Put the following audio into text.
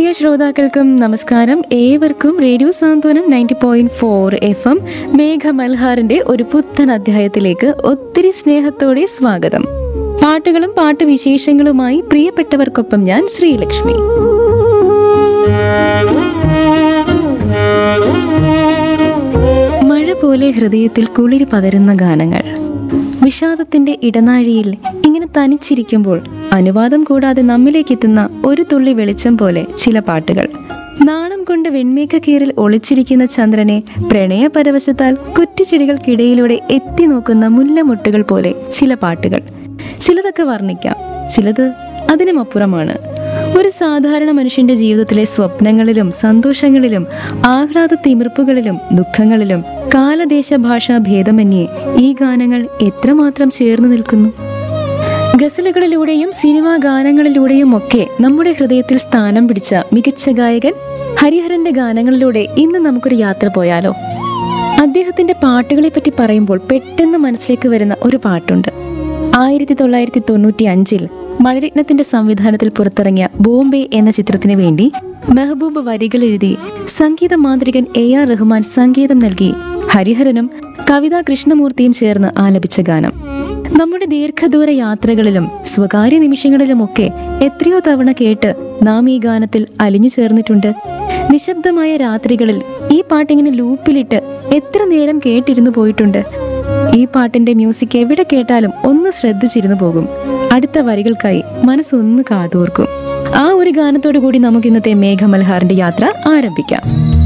പ്രിയ ശ്രോതാക്കൾക്കും നമസ്കാരം ഏവർക്കും radio Santhwanam ninety point four F M Megha മൽഹാറിന്റെ ഒരു പുത്തൻ അധ്യായത്തിലേക്ക് ഒത്തിരി സ്നേഹത്തോടെ സ്വാഗതം പാട്ടുകളും പാട്ടുവിശേഷങ്ങളുമായി പ്രിയപ്പെട്ടവർക്കൊപ്പം ഞാൻ ശ്രീലക്ഷ്മി മഴ പോലെ ഹൃദയത്തിൽ കുളിര് പകരുന്ന ഗാനങ്ങൾ വിഷാദത്തിന്റെ ഇടനാഴിയിൽ ഇങ്ങനെ തനിച്ചിരിക്കുമ്പോൾ അനുവാദം കൂടാതെ നമ്മിലേക്ക് എത്തുന്ന ഒരു തുള്ളി വെളിച്ചം പോലെ ചില പാട്ടുകൾ നാണം കൊണ്ട് വെൺമേക്ക കീറിൽ ഒളിച്ചിരിക്കുന്ന ചന്ദ്രനെ പ്രണയപരവശത്താൽ കുറ്റിച്ചെടികൾക്കിടയിലൂടെ എത്തി നോക്കുന്ന മുല്ലമുട്ടുകൾ പോലെ ചില പാട്ടുകൾ ചിലതൊക്കെ വർണ്ണിക്കാം ചിലത് അതിനുമപ്പുറമാണ് ഒരു സാധാരണ മനുഷ്യന്റെ ജീവിതത്തിലെ സ്വപ്നങ്ങളിലും സന്തോഷങ്ങളിലും ആഹ്ലാദ തിമിർപ്പുകളിലും ദുഃഖങ്ങളിലും കാലദേശ ഭാഷാ ഭേദമന്യേ ഈ ഗാനങ്ങൾ എത്രമാത്രം ചേർന്ന് നിൽക്കുന്നു ഗസലുകളിലൂടെയും സിനിമാ ഗാനങ്ങളിലൂടെയും ഒക്കെ നമ്മുടെ ഹൃദയത്തിൽ സ്ഥാനം പിടിച്ച മികച്ച ഗായകൻ ഹരിഹരന്റെ ഗാനങ്ങളിലൂടെ ഇന്ന് നമുക്കൊരു യാത്ര പോയാലോ അദ്ദേഹത്തിന്റെ പാട്ടുകളെ പറ്റി പറയുമ്പോൾ പെട്ടെന്ന് മനസ്സിലേക്ക് വരുന്ന ഒരു പാട്ടുണ്ട് ആയിരത്തി തൊള്ളായിരത്തി തൊണ്ണൂറ്റി അഞ്ചിൽ മഴരത്നത്തിന്റെ സംവിധാനത്തിൽ പുറത്തിറങ്ങിയ ബോംബെ എന്ന ചിത്രത്തിന് വേണ്ടി മെഹബൂബ് വരികൾ എഴുതി സംഗീത മാന്ത്രികൻ എ ആർ റഹ്മാൻ സംഗീതം നൽകി ഹരിഹരനും കവിതാ കൃഷ്ണമൂർത്തിയും ചേർന്ന് ആലപിച്ച ഗാനം നമ്മുടെ ദീർഘദൂര യാത്രകളിലും സ്വകാര്യ നിമിഷങ്ങളിലുമൊക്കെ എത്രയോ തവണ കേട്ട് നാം ഈ ഗാനത്തിൽ അലിഞ്ഞു ചേർന്നിട്ടുണ്ട് നിശബ്ദമായ രാത്രികളിൽ ഈ പാട്ടിങ്ങനെ ലൂപ്പിലിട്ട് എത്ര നേരം കേട്ടിരുന്നു പോയിട്ടുണ്ട് ഈ പാട്ടിന്റെ മ്യൂസിക് എവിടെ കേട്ടാലും ഒന്ന് ശ്രദ്ധിച്ചിരുന്നു പോകും അടുത്ത വരികൾക്കായി മനസ്സൊന്ന് കാതോർക്കും ആ ഒരു ഗാനത്തോടു കൂടി നമുക്ക് ഇന്നത്തെ മേഘമൽഹാറിന്റെ യാത്ര ആരംഭിക്കാം